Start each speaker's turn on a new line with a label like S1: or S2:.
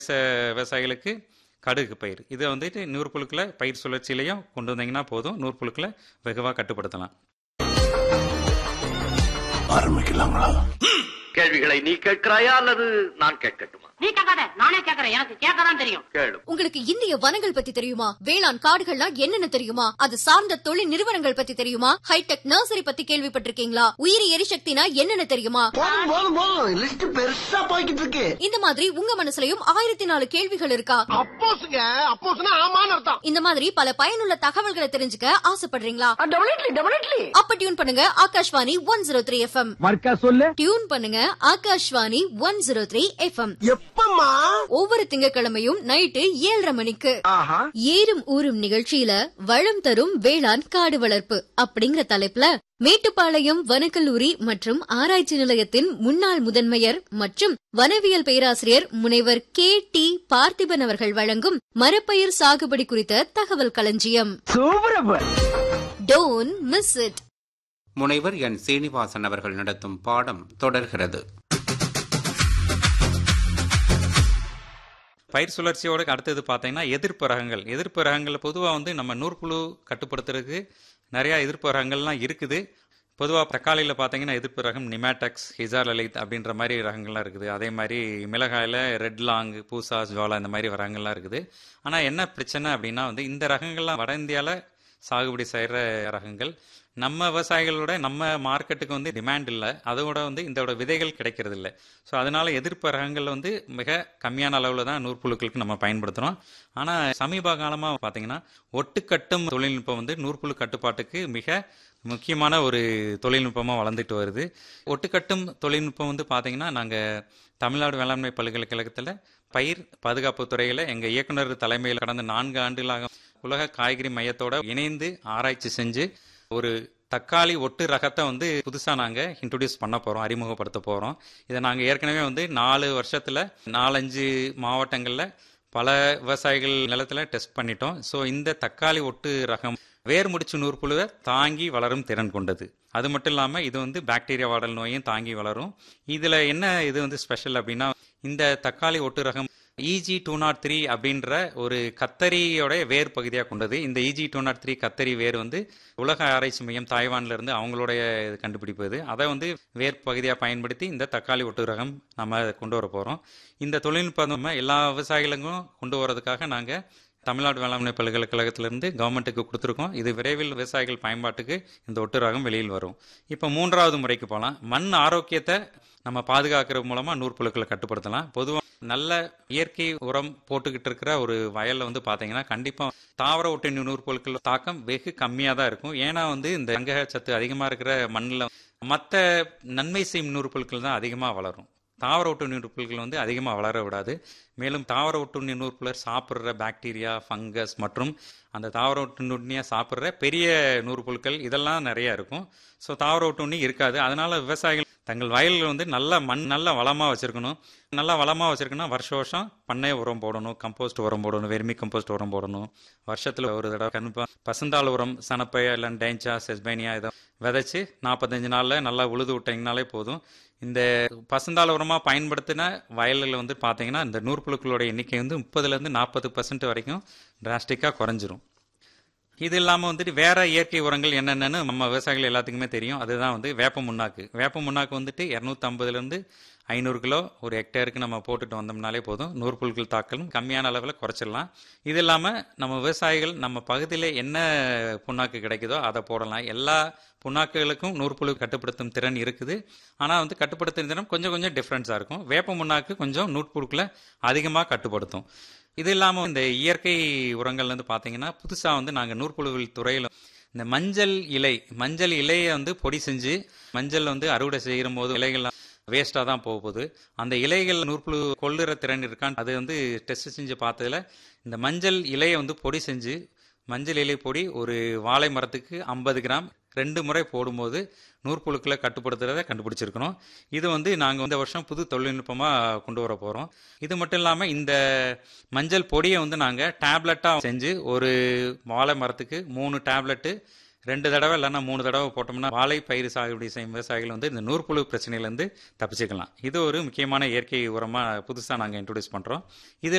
S1: ச- விவசாயிகளுக்கு கடுகு பயிர் இதை வந்துட்டு நூற்புழுக்களை பயிர் சுழற்சியிலையும் கொண்டு வந்தீங்கன்னா போதும் நூற்புழுக்களை வெகுவாக கட்டுப்படுத்தலாம்
S2: ஆரம்பிக்கலாங்களா
S3: கேள்விகளை நீ கேட்கிறாயா அல்லது நான் கேட்கட்டுமா
S4: நீ கேட்காத நானே கேக்குறேன் எனக்கு கேட்கதான் தெரியும்
S3: கேளு
S5: உங்களுக்கு இந்திய வனங்கள் பத்தி தெரியுமா வேளாண் காடுகள்னா என்னென்ன தெரியுமா அது சார்ந்த தொழில் நிறுவனங்கள் பத்தி தெரியுமா ஹைடெக் நர்சரி பத்தி கேள்விப்பட்டிருக்கீங்களா உயிரி எரிசக்தினா என்னென்ன தெரியுமா
S6: போதும் போதும் போதும் லிஸ்ட் பெருசா போய்கிட்டு இருக்கு
S5: இந்த மாதிரி உங்க மனசுலயும் ஆயிரத்தி நாலு கேள்விகள் இருக்கா
S6: அப்போஸ்ங்க அப்போஸ்னா ஆமான்னு அர்த்தம்
S5: இந்த மாதிரி பல பயனுள்ள தகவல்களை தெரிஞ்சுக்க ஆசைப்படுறீங்களா
S6: டெபினெட்லி டெபினெட்லி
S5: அப்ப டியூன் பண்ணுங்க Akashvani one zero three FM
S7: மர்க்கா சொல்லு
S5: டியூன் பண்ணுங்க Akashvani one zero three FM
S6: எப்பம்மா
S5: ஒவ்வொரு திங்கட்கிழமையும் நைட்டு ஏழரை மணிக்கு
S6: ஆஹா
S5: ஏறும் ஊரும் நிகழ்ச்சியில வளம் தரும் வேளாண் காடு வளர்ப்பு அப்படிங்கிற தலைப்புல மேட்டுப்பாளையம் வனக்கல்லூரி மற்றும் ஆராய்ச்சி நிலையத்தின் முன்னாள் முதன்மையர் மற்றும் வனவியல் பேராசிரியர் முனைவர் கே டி பார்த்திபன் அவர்கள் வழங்கும் மரப்பயிர் சாகுபடி குறித்த தகவல் களஞ்சியம்
S7: சூப்பரப்ப
S5: டோன் மிஸ் இட்
S8: முனைவர் என் சீனிவாசன் அவர்கள் நடத்தும் பாடம் தொடர்கிறது
S1: பயிர் சுழற்சியோட அடுத்தது பார்த்தீங்கன்னா எதிர்ப்பு ரகங்கள் எதிர்ப்பு ரகங்கள் பொதுவாக வந்து நம்ம நூற்புழு கட்டுப்படுத்துறதுக்கு நிறையா எதிர்ப்பு ரகங்கள்லாம் இருக்குது பொதுவாக தக்காளியில் பார்த்தீங்கன்னா எதிர்ப்பு ரகம் நிமேட்டக்ஸ் ஹிசார் லலித் அப்படின்ற மாதிரி ரகங்கள்லாம் இருக்குது அதே மாதிரி மிளகாயில் ரெட் லாங் பூசா ஜுவாலா இந்த மாதிரி ரகங்கள்லாம் இருக்குது ஆனால் என்ன பிரச்சனை அப்படின்னா வந்து இந்த ரகங்கள்லாம் வட இந்தியாவில் சாகுபடி செய்கிற ரகங்கள் நம்ம விவசாயிகளோட நம்ம மார்க்கெட்டுக்கு வந்து டிமாண்ட் இல்லை அதோட வந்து இதோட விதைகள் கிடைக்கிறது இல்லை ஸோ அதனால எதிர்ப்பு ரகங்கள் வந்து மிக கம்மியான அளவில் தான் நூற்புழுக்களுக்கு நம்ம பயன்படுத்துகிறோம் ஆனால் சமீப காலமாக பார்த்தீங்கன்னா ஒட்டுக்கட்டும் தொழில்நுட்பம் வந்து நூற்புழு கட்டுப்பாட்டுக்கு மிக முக்கியமான ஒரு தொழில்நுட்பமாக வளர்ந்துட்டு வருது ஒட்டுக்கட்டும் தொழில்நுட்பம் வந்து பார்த்தீங்கன்னா நாங்கள் தமிழ்நாடு வேளாண்மை பல்கலைக்கழகத்தில் பயிர் பாதுகாப்பு துறையில் எங்கள் இயக்குனர் தலைமையில் கடந்த நான்கு ஆண்டுகளாக உலக காய்கறி மையத்தோட இணைந்து ஆராய்ச்சி செஞ்சு ஒரு தக்காளி ஒட்டு ரகத்தை வந்து புதுசாக நாங்கள் இன்ட்ரடியூஸ் பண்ண போகிறோம் அறிமுகப்படுத்த போகிறோம் இதை நாங்கள் ஏற்கனவே வந்து நாலு வருஷத்தில் நாலஞ்சு மாவட்டங்களில் பல விவசாயிகள் நிலத்தில் டெஸ்ட் பண்ணிட்டோம் ஸோ இந்த தக்காளி ஒட்டு ரகம் வேர் முடிச்சு நூற்புழுவை தாங்கி வளரும் திறன் கொண்டது அது மட்டும் இல்லாமல் இது வந்து பாக்டீரியா வாடல் நோயும் தாங்கி வளரும் இதில் என்ன இது வந்து ஸ்பெஷல் அப்படின்னா இந்த தக்காளி ஒட்டு ரகம் இஜி டூ நாட் த்ரீ அப்படின்ற ஒரு கத்தரியோட வேர் பகுதியாக கொண்டது இந்த இஜி டூ நாட் த்ரீ கத்தரி வேர் வந்து உலக ஆராய்ச்சி மையம் தாய்வான்ல இருந்து அவங்களுடைய இது கண்டுபிடிப்பு இது அதை வந்து வேர் பகுதியாக பயன்படுத்தி இந்த தக்காளி ஒட்டு ரகம் நம்ம கொண்டு வர போகிறோம் இந்த தொழில்நுட்பம் நம்ம எல்லா விவசாயிகளுக்கும் கொண்டு வரதுக்காக நாங்கள் தமிழ்நாடு வேளாண்மை பல்கலைக்கழகத்திலிருந்து கவர்மெண்ட்டுக்கு கொடுத்துருக்கோம் இது விரைவில் விவசாயிகள் பயன்பாட்டுக்கு இந்த ஒட்டு ரகம் வெளியில் வரும் இப்போ மூன்றாவது முறைக்கு போகலாம் மண் ஆரோக்கியத்தை நம்ம பாதுகாக்கிறது மூலமாக நூற்புழுக்களை கட்டுப்படுத்தலாம் பொதுவாக நல்ல இயற்கை உரம் போட்டுக்கிட்டு இருக்கிற ஒரு வயலில் வந்து பார்த்தீங்கன்னா கண்டிப்பாக தாவர ஒட்டினி நூற்புழுக்கள் தாக்கம் வெகு கம்மியாக தான் இருக்கும் ஏன்னா வந்து இந்த தங்க சத்து அதிகமாக இருக்கிற மண்ணில் மற்ற நன்மை செய்யும் நூற்புழுக்கள் தான் அதிகமாக வளரும் தாவர ஒட்டுண்ணி நூற்புழுக்கள் வந்து அதிகமாக வளர விடாது மேலும் தாவர ஒட்டுண்ணி நூற்புலர் சாப்பிட்ற பாக்டீரியா ஃபங்கஸ் மற்றும் அந்த தாவர ஒட்டுண்ணியை சாப்பிட்ற பெரிய நூற்புழுக்கள் இதெல்லாம் நிறைய இருக்கும் ஸோ தாவர ஒட்டுண்ணி இருக்காது அதனால விவசாயிகள் தங்கள் வயலில் வந்து நல்ல மண் நல்ல வளமாக வச்சுருக்கணும் நல்லா வளமாக வச்சுருக்கணும் வருஷ வருஷம் பண்ணை உரம் போடணும் கம்போஸ்ட் உரம் போடணும் வெர்மி கம்போஸ்ட் உரம் போடணும் வருஷத்தில் ஒரு தடவை கண்டிப்பாக பசுந்தாள் உரம் சனப்பை இல்லை டேஞ்சா செஸ்பேனியா இதை விதைச்சி நாற்பத்தஞ்சு நாளில் நல்லா உழுது விட்டிங்கனாலே போதும் இந்த பசுந்தாள் உரமாக பயன்படுத்தின வயல்களில் வந்து பார்த்தீங்கன்னா இந்த நூற்புழுக்களோட எண்ணிக்கை வந்து முப்பதுலேருந்து நாற்பது பர்சன்ட் வரைக்கும் டிராஸ்டிக்காக குறைஞ்சிரும் இது இல்லாமல் வந்துட்டு வேற இயற்கை உரங்கள் என்னென்னு நம்ம விவசாயிகள் எல்லாத்துக்குமே தெரியும் அதுதான் வந்து வேப்ப முன்னாக்கு வேப்ப முன்னாக்கு வந்துட்டு இரநூத்தம்பதுலேருந்து ஐநூறு கிலோ ஒரு ஹெக்டேருக்கு நம்ம போட்டுட்டு வந்தோம்னாலே போதும் நூற்புழுக்கள் தாக்கலும் கம்மியான அளவில் குறைச்சிடலாம் இது இல்லாமல் நம்ம விவசாயிகள் நம்ம பகுதியில் என்ன புண்ணாக்கு கிடைக்குதோ அதை போடலாம் எல்லா புண்ணாக்குகளுக்கும் நூற்புழு கட்டுப்படுத்தும் திறன் இருக்குது ஆனால் வந்து கட்டுப்படுத்தும் திறன் கொஞ்சம் கொஞ்சம் டிஃப்ரென்ஸாக இருக்கும் வேப்ப முன்னாக்கு கொஞ்சம் நூற்புழுக்களை அதிகமாக கட்டுப்படுத்தும் இது இல்லாமல் இந்த இயற்கை உரங்கள் வந்து பார்த்தீங்கன்னா புதுசாக வந்து நாங்கள் நூற்புழுவில் துறையில் இந்த மஞ்சள் இலை மஞ்சள் இலையை வந்து பொடி செஞ்சு மஞ்சள் வந்து அறுவடை செய்கிற போது இலைகள்லாம் வேஸ்ட்டாக தான் போக போகுது அந்த இலைகள் நூற்புழு கொள்ளுற திறன் இருக்கான்னு அது வந்து டெஸ்ட் செஞ்சு பார்த்ததுல இந்த மஞ்சள் இலையை வந்து பொடி செஞ்சு மஞ்சள் இலை பொடி ஒரு வாழை மரத்துக்கு ஐம்பது கிராம் ரெண்டு முறை போடும்போது நூற்புழுக்களை கட்டுப்படுத்துறதை கண்டுபிடிச்சிருக்கணும் இது வந்து நாங்கள் இந்த வருஷம் புது தொழில்நுட்பமாக கொண்டு வர போகிறோம் இது மட்டும் இல்லாமல் இந்த மஞ்சள் பொடியை வந்து நாங்கள் டேப்லெட்டாக செஞ்சு ஒரு வாழை மரத்துக்கு மூணு டேப்லெட்டு ரெண்டு தடவை இல்லைன்னா மூணு தடவை போட்டோம்னா வாழை பயிர் சாகுபடி செய்யும் விவசாயிகள் வந்து இந்த நூற்புழு பிரச்சனையிலேருந்து தப்பிச்சுக்கலாம் இது ஒரு முக்கியமான இயற்கை உரமாக புதுசாக நாங்கள் இன்ட்ரடியூஸ் பண்ணுறோம் இதில்